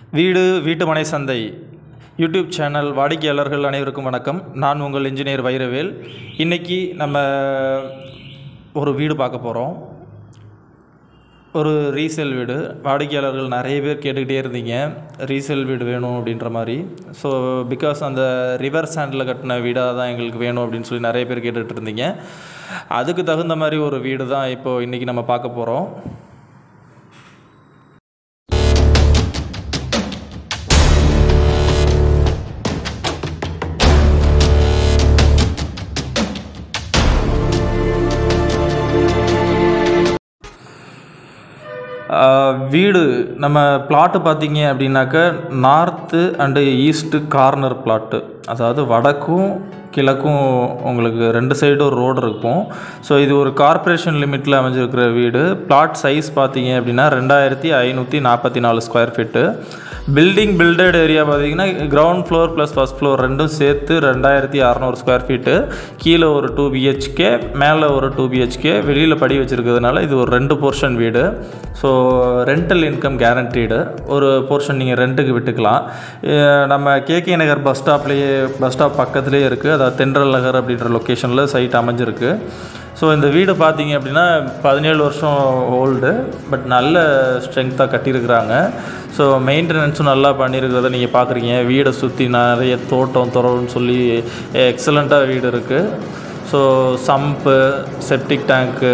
வீடு வீட்டுமனை சந்தை யூடியூப் சேனல் வாடிக்கையாளர்கள் அனைவருக்கும் வணக்கம் நான் உங்கள் இன்ஜினியர் வைரவேல் இன்றைக்கி நம்ம ஒரு வீடு பார்க்க போகிறோம் ஒரு ரீசேல் வீடு வாடிக்கையாளர்கள் நிறைய பேர் கேட்டுக்கிட்டே இருந்தீங்க ரீசேல் வீடு வேணும் அப்படின்ற மாதிரி ஸோ பிகாஸ் அந்த ரிவர் சாண்டில் கட்டின வீடாக தான் எங்களுக்கு வேணும் அப்படின்னு சொல்லி நிறைய பேர் கேட்டுட்டு இருந்தீங்க அதுக்கு தகுந்த மாதிரி ஒரு வீடு தான் இப்போது இன்றைக்கி நம்ம பார்க்க போகிறோம் ஆஹ் வீடு நம்ம பிளாட்டு பார்த்தீங்க அப்படின்னாக்க north and east corner plot அதாவது வடக்கும் கிழக்கும் உங்களுக்கு ரெண்டு சைடும் ஒரு ரோடு இருக்கும் ஸோ இது ஒரு கார்ப்பரேஷன் லிமிட்டில் அமைஞ்சிருக்கிற வீடு பிளாட் சைஸ் பார்த்தீங்க அப்படின்னா ரெண்டாயிரத்தி ஐநூற்றி நாற்பத்தி நாலு square feet building built area பார்த்தீங்கன்னா ground floor plus first floor ரெண்டும் சேர்த்து ரெண்டாயிரத்தி அறநூறு ஸ்கொயர் ஃபீட்டு கீழே ஒரு டூ பிஹெச்கே மேலே ஒரு டூ பிஹெச்கே வெளியில் படி வச்சுருக்கிறதுனால இது ஒரு ரெண்டு போர்ஷன் வீடு ஸோ ரெண்டல் இன்கம் கேரண்டீடு ஒரு போர்ஷன் நீங்கள் ரெண்ட்டுக்கு விட்டுக்கலாம் அஹ் நம்ம கேகே நகர் பஸ் ஸ்டாப்லேயே பஸ் ஸ்டாப் பக்கத்துலேயே இருக்குது அதாவது தென்றல் நகர் அப்படின்ற லொக்கேஷனில் சைட் அமைஞ்சிருக்கு ஸோ இந்த வீடு பார்த்தீங்க அப்படின்னா பதினேழு வருஷம் ஓல்டு பட் நல்ல ஸ்ட்ரென்த்தாக கட்டியிருக்கிறாங்க ஸோ மெயின்டெனன்ஸும் நல்லா பண்ணியிருக்கிறத நீங்கள் பார்க்குறீங்க வீடை சுற்றி நிறைய தோட்டம் துறவுன்னு சொல்லி எக்ஸலண்ட்டாக வீடு இருக்குது so sump septic tank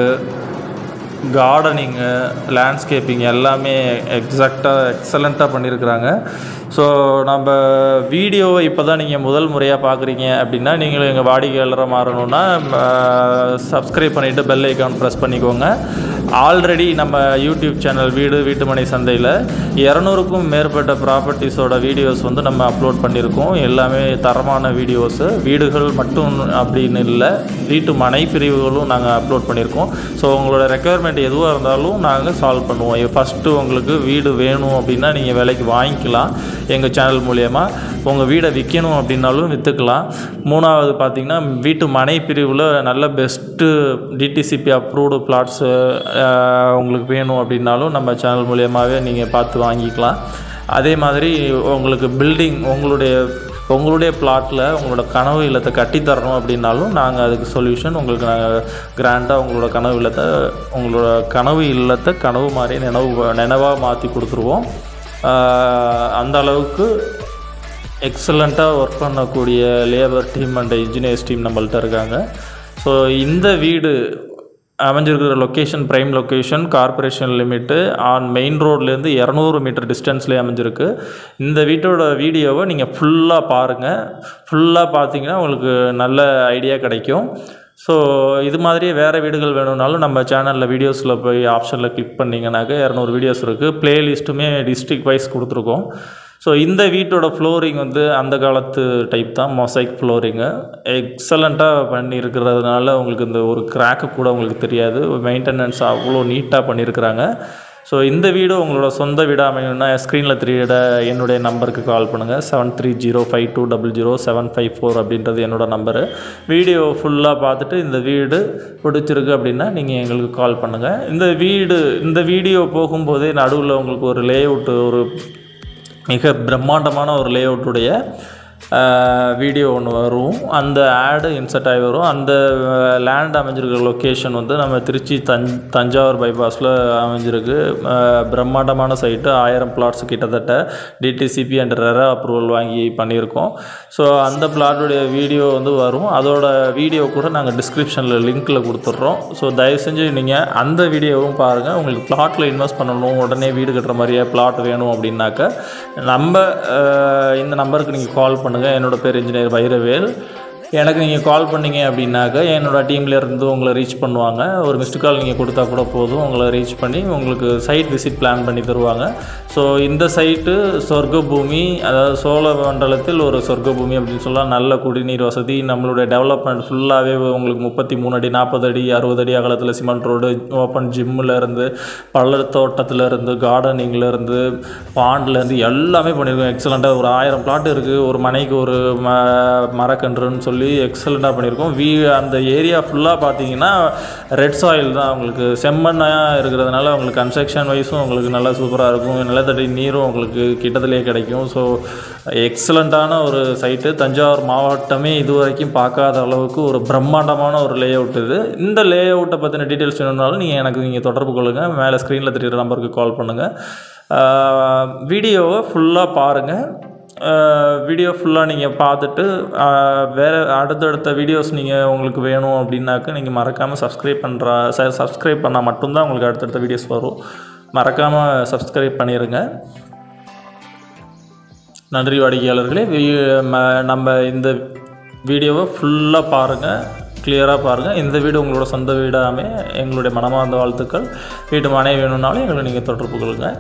gardening landscaping எல்லாமே எக்ஸாக்டாக எக்ஸலண்ட்டாக பண்ணியிருக்கிறாங்க ஸோ நம்ம வீடியோவை இப்போ தான் நீங்கள் முதல் முறையாக பார்க்குறீங்க அப்படின்னா நீங்களும் எங்கள் வாடிக்கையாளராக மாறணுன்னா சப்ஸ்கிரைப் பண்ணிவிட்டு பெல் ஐக்கான் ப்ரெஸ் பண்ணிக்கோங்க ஆல்ரெடி நம்ம யூடியூப் சேனல் வீடு வீட்டுமனை சந்தையில் இரநூறுக்கும் மேற்பட்ட ப்ராப்பர்ட்டிஸோட வீடியோஸ் வந்து நம்ம அப்லோட் பண்ணியிருக்கோம் எல்லாமே தரமான வீடியோஸு வீடுகள் மட்டும் அப்படின்னு இல்லை வீட்டு மனை பிரிவுகளும் நாங்கள் அப்லோட் பண்ணியிருக்கோம் ஸோ உங்களோட ரெக்குயர்மெண்ட் எதுவாக இருந்தாலும் நாங்கள் சால்வ் பண்ணுவோம் ஃபஸ்ட்டு உங்களுக்கு வீடு வேணும் அப்படின்னா நீங்கள் விலைக்கு வாங்கிக்கலாம் எங்கள் சேனல் மூலயமா உங்கள் வீடை விற்கணும் அப்படின்னாலும் விற்றுக்கலாம் மூணாவது பார்த்திங்கன்னா வீட்டு மனை பிரிவில் நல்ல பெஸ்ட்டு டிடிசிபி அப்ரூவ்டு பிளாட்ஸு உங்களுக்கு வேணும் அப்படின்னாலும் நம்ம சேனல் மூலியமாகவே நீங்கள் பார்த்து வாங்கிக்கலாம் அதே மாதிரி உங்களுக்கு பில்டிங் உங்களுடைய உங்களுடைய பிளாட்டில் உங்களோட கனவு இல்லத்தை கட்டித்தரணும் அப்படின்னாலும் நாங்கள் அதுக்கு சொல்யூஷன் உங்களுக்கு நாங்கள் கிராண்டாக உங்களோட கனவு இல்லத்தை உங்களோட கனவு இல்லத்தை கனவு மாதிரி நினைவு நினைவாக மாற்றி கொடுத்துருவோம் ஆஹ் அந்த அளவுக்கு எக்ஸலண்ட்டாக ஒர்க் பண்ணக்கூடிய labour team and engineers team நம்மள்ட்ட இருக்காங்க ஸோ இந்த வீடு அமைஞ்சிருக்கிற location prime location corporation limit on main ரோட்லேருந்து இரநூறு மீட்டர் டிஸ்டன்ஸ்லேயே அமைஞ்சிருக்கு இந்த வீட்டோட வீடியோவை நீங்கள் ஃபுல்லாக பாருங்கள் ஃபுல்லாக பார்த்தீங்கன்னா உங்களுக்கு நல்ல ஐடியா கிடைக்கும் ஸோ இது மாதிரியே வேறு வீடுகள் வேணும்னாலும் நம்ம சேனலில் வீடியோஸில் போய் ஆப்ஷனில் கிளிக் பண்ணிங்கனாக்க இரநூறு வீடியோஸ் இருக்குது ப்ளேலிஸ்ட்டுமே டிஸ்ட்ரிக்ட் வைஸ் கொடுத்துருக்கோம் ஸோ இந்த வீட்டோட ஃப்ளோரிங் வந்து அந்த காலத்து டைப் தான் மொசைக் ஃப்ளோரிங்கு எக்ஸலண்ட்டாக பண்ணியிருக்கிறதுனால உங்களுக்கு இந்த ஒரு கிராக்கு கூட உங்களுக்கு தெரியாது மெயின்டெனன்ஸ் அவ்வளோ நீட்டாக பண்ணியிருக்கிறாங்க ஸோ இந்த வீடு உங்களோட சொந்த வீடாக அமையணும்னா ஸ்க்ரீனில் தெரியிற என்னுடைய நம்பருக்கு கால் பண்ணுங்கள் seven three zero five two double zero seven five four அப்படின்றது என்னோட நம்பரு வீடியோ ஃபுல்லாக பார்த்துட்டு இந்த வீடு பிடிச்சிருக்கு அப்படின்னா நீங்கள் எங்களுக்கு கால் பண்ணுங்கள் இந்த வீடு இந்த வீடியோ போகும்போதே நடுவில் உங்களுக்கு ஒரு லே அவுட்டு ஒரு மிக பிரம்மாண்டமான ஒரு லேஅவுட்டுடைய வீடியோ ஒன்று வரும் அந்த ஆடு இன்சர்ட் ஆகி வரும் அந்த லேண்ட் அமைஞ்சிருக்கிற லொக்கேஷன் வந்து நம்ம திருச்சி தஞ் தஞ்சாவூர் பைபாஸில் அமைஞ்சிருக்கு அஹ், பிரம்மாண்டமான சைட்டு ஆயிரம் பிளாட்ஸ் கிட்டத்தட்ட டிடிசிபி அண்ட் ரெரா அப்ரூவல் வாங்கி பண்ணியிருக்கோம் ஸோ அந்த பிளாட்டுடைய வீடியோ வந்து வரும் அதோட வீடியோ கூட நாங்கள் டிஸ்கிரிப்ஷனில் லிங்க்கில் கொடுத்துட்றோம் ஸோ தயவு செஞ்சு நீங்கள் அந்த வீடியோவும் பாருங்கள் உங்களுக்கு பிளாட்டில் இன்வெஸ்ட் பண்ணணும் உடனே வீடு கட்டுற மாதிரியே பிளாட் வேணும் அப்படின்னாக்க நம்ம அஹ், இந்த நம்பருக்கு நீங்கள் கால் பண்ணுங்கள் என்னோட பேர் இன்ஜினியர் வைரவேல் எனக்கு நீங்கள் கால் பண்ணீங்க அப்படின்னாக்க என்னோட டீம்ல இருந்து உங்களை ரீச் பண்ணுவாங்க ஒரு மிஸ்டு கால் நீங்கள் கொடுத்தா கூட போதும் உங்களை ரீச் பண்ணி உங்களுக்கு சைட் விசிட் பிளான் பண்ணி தருவாங்க ஸோ இந்த சைட்டு சொர்க்க பூமி அதாவது சோழ மண்டலத்தில் ஒரு சொர்க்க பூமி அப்படின்னு சொல்லலாம் நல்ல குடிநீர் வசதி நம்மளுடைய டெவலப்மெண்ட் ஃபுல்லாகவே உங்களுக்கு முப்பத்தி மூணு அடி நாற்பது அடி அறுபது அடி அகலத்தில் சிமெண்ட் ரோடு ஓப்பன் ஜிம்மில் இருந்து பள்ளர் தோட்டத்தில் இருந்து கார்டனிங்கில் இருந்து பாண்டில் இருந்து எல்லாமே பண்ணியிருக்கோம் எக்ஸலண்ட்டாக ஒரு ஆயிரம் பிளாட் இருக்குது ஒரு மனைக்கு ஒரு ம மரக்கன்றுன்னு சொல்லி சொல்லி எக்ஸலண்ட்டாக பண்ணியிருக்கோம் வீ அந்த ஏரியா ஃபுல்லாக பார்த்தீங்கன்னா ரெட் சாயில் தான் உங்களுக்கு செம்மண்ணாக இருக்கிறதுனால உங்களுக்கு கன்ஸ்ட்ரக்ஷன் வைஸும் உங்களுக்கு நல்லா சூப்பராக இருக்கும் நிலத்தடி நீரும் உங்களுக்கு கிட்டத்திலே கிடைக்கும் ஸோ எக்ஸலண்ட்டான ஒரு சைட்டு தஞ்சாவூர் மாவட்டமே இது வரைக்கும் பார்க்காத அளவுக்கு ஒரு பிரம்மாண்டமான ஒரு லே அவுட் இது இந்த லே அவுட்டை பற்றின டீட்டெயில்ஸ் வேணும்னாலும் நீங்கள் எனக்கு நீங்கள் தொடர்பு கொள்ளுங்கள் மேலே ஸ்க்ரீனில் தெரியுற நம்பருக்கு கால் பண்ணுங்கள் வீடியோவை ஃபுல்லாக பாருங்கள் வீடியோ ஃபுல்லாக நீங்கள் பார்த்துட்டு வேறு அடுத்தடுத்த வீடியோஸ் நீங்கள் உங்களுக்கு வேணும் அப்படின்னாக்க நீங்கள் மறக்காமல் சப்ஸ்கிரைப் பண்ணுறா ச சப்ஸ்கிரைப் பண்ணால் மட்டும்தான் உங்களுக்கு அடுத்தடுத்த வீடியோஸ் வரும் மறக்காமல் சப்ஸ்கிரைப் பண்ணிடுங்க நன்றி வாடிக்கையாளர்களே வி- ம- நம்ம இந்த வீடியோவை ஃபுல்லாக பாருங்கள் கிளியராக பாருங்கள் இந்த வீடு உங்களோட சொந்த வீடாமே எங்களுடைய மனமார்ந்த வாழ்த்துக்கள் வீட்டு மனை வேணும்னாலும் எங்களை நீங்கள் தொடர்பு கொள்ளுங்கள்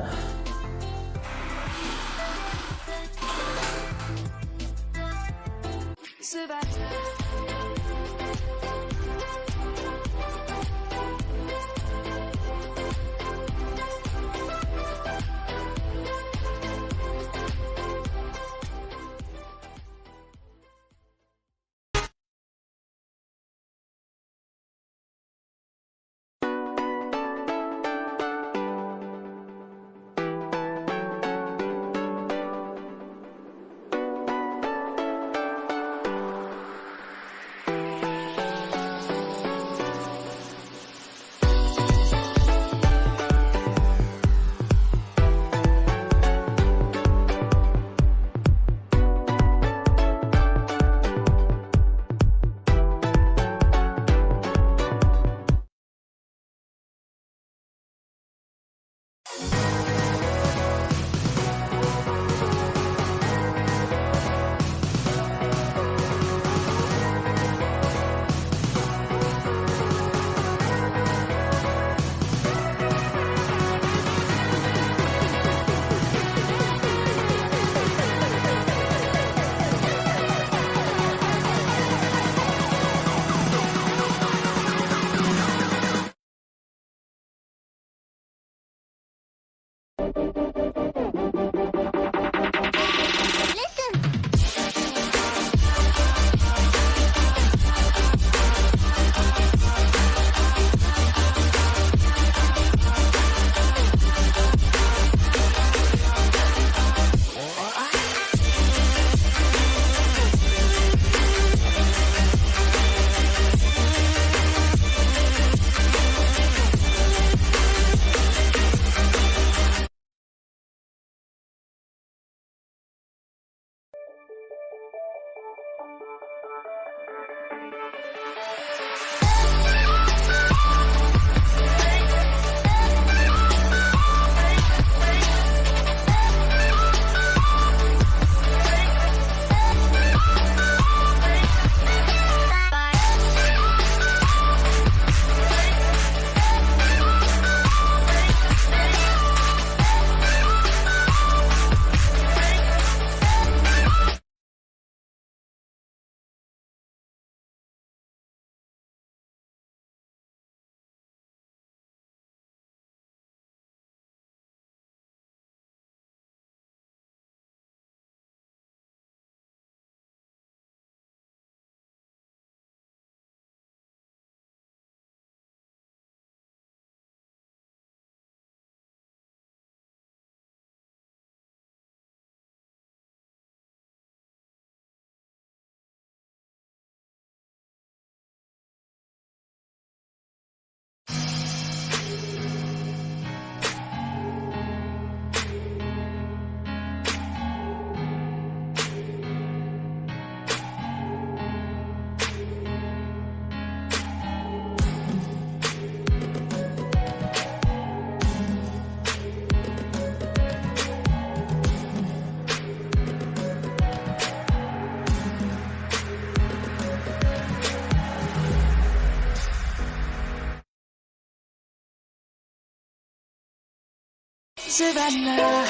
Savannah,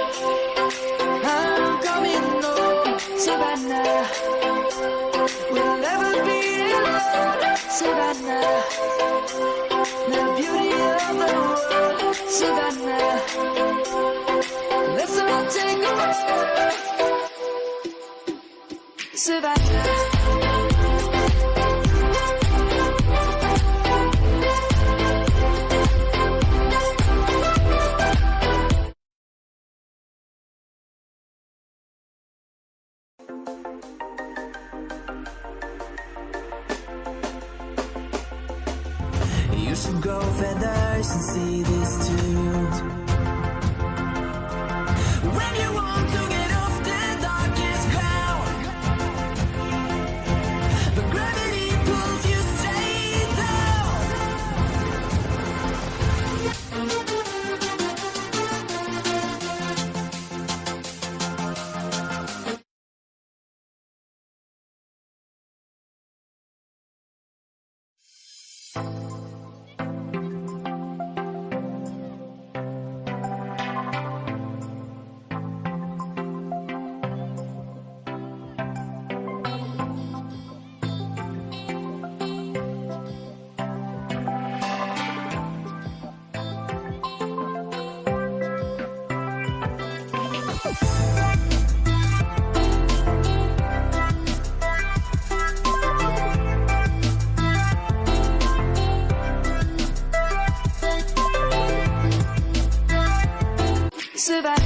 I'm coming home. Savannah, we'll never be alone. Savannah, the beauty of the world. Savannah, let's all take a walk. Savannah. should grow feathers and see this too. When you want to get off the darkest ground, but gravity pulls you straight down. Savannah.